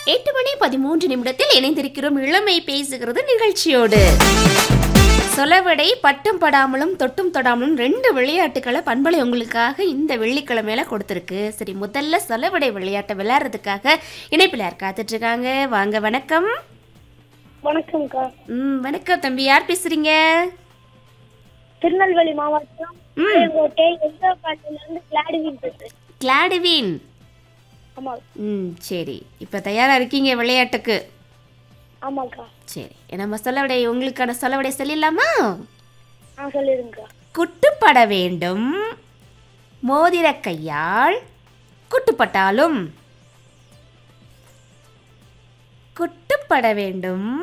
எட்டு மணி பதிமூன்று நிமிடத்தில் இணைந்திருக்கிறோம் இளமை பேசுகிறது நிகழ்ச்சியோடு சொலவடை பட்டும் படாமலும் தொட்டும் தொடாமலும் ரெண்டு விளையாட்டுகளை பண்பலை உங்களுக்காக இந்த வெள்ளிக்கிழமையில கொடுத்துருக்கு சரி முதல்ல சொலவடை விளையாட்டை விளையாடுறதுக்காக இணைப்பில் யார் காத்துட்டு இருக்காங்க வாங்க வணக்கம் வணக்கம்க்கா ம் வணக்கம் தம்பி யார் பேசுறீங்க திருநெல்வேலி மாவட்டம் ம். கோட்டை எங்கப்பாட்டில இருந்து கிளாடுவின் பேசுறேன் கிளாடுவீன் ஆமா ம் சரி இப்போ தயாரா இருக்கீங்க விளையாட்டுக்கு ஆமாக்கா சரி நம்ம சொலவடை உங்களுக்கான சொலவடை சொல்லிடலாமா ஆ சொல்லிடுங்கக்கா குட்டுப்பட வேண்டும் மோதிர கையால் குட்டுப்பட்டாலும் குட்டுப்பட வேண்டும்